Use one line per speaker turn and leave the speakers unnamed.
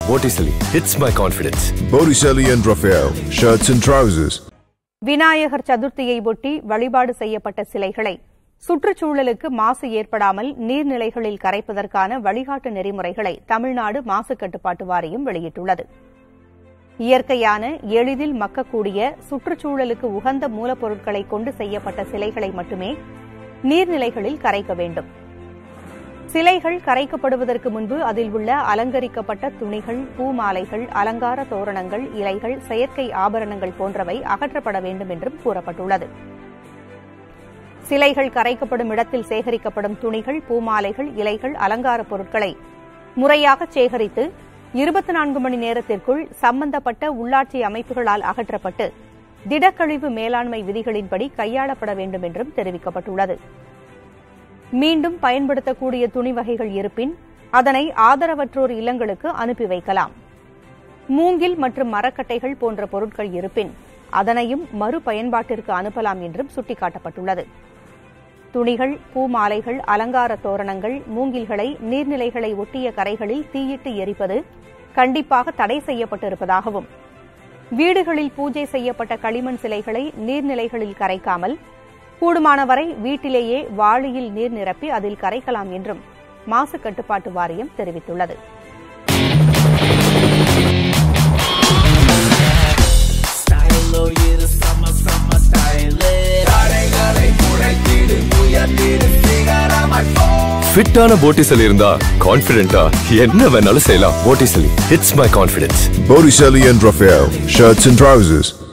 Botticelli hits my confidence.
Botticelli and Raphael, shirts and trousers.
Vinayagar சதுர்த்தியை ஒட்டி வழிபாடு செய்யப்பட்ட சிலைகளை சுற்றுச்சூழலுக்கு மாசு ஏற்படாமல் நீர்நிலைகளில் கரைப்பதற்கான வழிகாட்டு நெறிமுறைகளை தமிழ்நாடு மாசு கட்டுப்பாட்டு வாரியம் வெளியிட்டுள்ளது இயற்கையான எளிதில் மக்கக்கூடிய சுற்றுச்சூழலுக்கு உகந்த மூலப்பொருட்களை கொண்டு செய்யப்பட்ட சிலைகளை மட்டுமே நீர்நிலைகளில் கரைக்க வேண்டும் சிலைகள் கரைக்கப்படுவதற்கு முன்பு அதில் உள்ள அலங்கரிக்கப்பட்ட துணிகள் பூமாலைகள் அலங்கார தோரணங்கள் இலைகள் செயற்கை ஆபரணங்கள் போன்றவை அகற்றப்பட வேண்டும் என்றும் கூறப்பட்டுள்ளது சிலைகள் கரைக்கப்படும் இடத்தில் சேகரிக்கப்படும் துணிகள் பூமாலைகள் இலைகள் அலங்கார பொருட்களை முறையாக சேகரித்து இருபத்தி நான்கு மணி நேரத்திற்குள் சம்பந்தப்பட்ட உள்ளாட்சி அமைப்புகளால் அகற்றப்பட்டு திடக்கழிவு மேலாண்மை விதிகளின்படி கையாளப்பட வேண்டும் என்றும் தெரிவிக்கப்பட்டுள்ளது மீண்டும் பயன்படுத்தக்கூடிய துணி வகைகள் இருப்பின் அதனை ஆதரவற்றோர் இல்லங்களுக்கு அனுப்பி வைக்கலாம் மூங்கில் மற்றும் மரக்கட்டைகள் போன்ற பொருட்கள் இருப்பின் அதனையும் மறுபயன்பாட்டிற்கு அனுப்பலாம் என்றும் சுட்டிக்காட்டப்பட்டுள்ளது துணிகள் பூமாலைகள் அலங்கார தோரணங்கள் மூங்கில்களை நீர்நிலைகளை ஒட்டிய கரைகளில் தீயிட்டு எரிப்பது கண்டிப்பாக தடை செய்யப்பட்டிருப்பதாகவும் வீடுகளில் பூஜை செய்யப்பட்ட களிமண் சிலைகளை நீர்நிலைகளில் கரைக்காமல் கூடுமானவரை வீட்டிலேயே வாளியில் நீர் நிரப்பி அதில் கரைக்கலாம் என்றும் மாசு கட்டுப்பாட்டு வாரியம் தெரிவித்துள்ளது
Style oh yeah the summer summer style தடைகளை முறைத்திடு உயர்த்திடு figure on my phone
ஃபிட்டான போட்டிசலி இருந்தா கான்ஃபிடென்ட்டா என்ன வேணாலும் செய்யலாம் போட்டிசலி hits my confidence.
Botticelli and Raphael, shirts and trousers.